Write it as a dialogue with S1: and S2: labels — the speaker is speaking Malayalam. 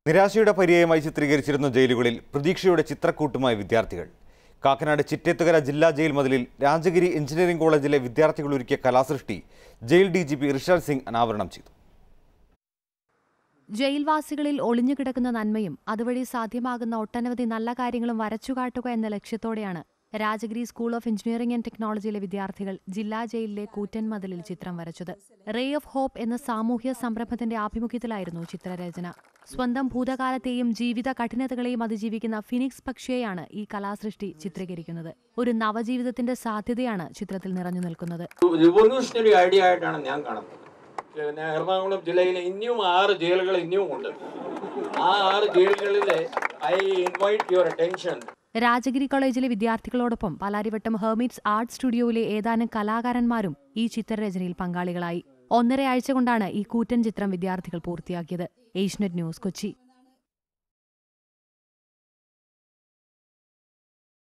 S1: നിരാശയുടെ പര്യായമായി ചിത്രീകരിച്ചിരുന്ന ജയിലുകളിൽ പ്രതീക്ഷയുടെ ചിത്രക്കൂട്ടുമായി വിദ്യാർത്ഥികൾ കാക്കനാട് ചിറ്റേത്തുകര ജില്ലാ ജയിൽ മതിലിൽ രാജഗിരി എഞ്ചിനീയറിംഗ് കോളേജിലെ വിദ്യാർത്ഥികൾ ഒരുക്കിയ കലാസൃഷ്ടി jail D G P Rishad Singh അനാവരണം ചെയ്തു
S2: ജയിൽവാസികളിൽ ഒളിഞ്ഞുകിടക്കുന്ന നന്മയും അതുവഴി സാധ്യമാകുന്ന ഒട്ടനവധി നല്ല കാര്യങ്ങളും വരച്ചുകാട്ടുക എന്ന ലക്ഷ്യത്തോടെയാണ് Rajagiri school of engineering and ടെക്നോളജിയിലെ വിദ്യാർത്ഥികൾ ജില്ലാ ജയിലിലെ കൂറ്റൻ മതിലിൽ ചിത്രം വരച്ചത് റേ ഓഫ് ഹോപ്പ് എന്ന സാമൂഹ്യ സംരംഭത്തിന്റെ ആഭിമുഖ്യത്തിലായിരുന്നു ചിത്രരചന സ്വന്തം ഭൂതകാലത്തെയും ജീവിത കഠിനതകളെയും അതിജീവിക്കുന്ന ഫിനിക്സ് പക്ഷിയെയാണ് ഈ കലാസൃഷ്ടി ചിത്രീകരിക്കുന്നത് ഒരു നവജീവിതത്തിന്റെ സാധ്യതയാണ് ചിത്രത്തിൽ നിറഞ്ഞു നിൽക്കുന്നത്
S3: റിവല്യൂഷണറി ഐഡിയ ആയിട്ടാണ് ഞാൻ കാണുന്നത് പിന്നെ എറണാകുളം ജില്ലയിലെ ഇനിയും ആറ് ജയിലുകൾ ഇനിയും ഉണ്ട് ആ ആറ് ജയിലുകളിൽ I invite your attention
S2: Rajagiri കോളേജിലെ വിദ്യാർത്ഥികളോടൊപ്പം പാലാരിവട്ടം ഹെർമിറ്റ്സ് ആർട്ട് സ്റ്റുഡിയോയിലെ ഏതാനും കലാകാരന്മാരും ഈ ചിത്രരചനയിൽ പങ്കാളികളായി ഒന്നര ആഴ്ച കൊണ്ടാണ് ഈ കൂറ്റൻ ചിത്രം വിദ്യാർത്ഥികൾ പൂർത്തിയാക്കിയത് ഏഷ്യനെറ്റ് ന്യൂസ് കൊച്ചി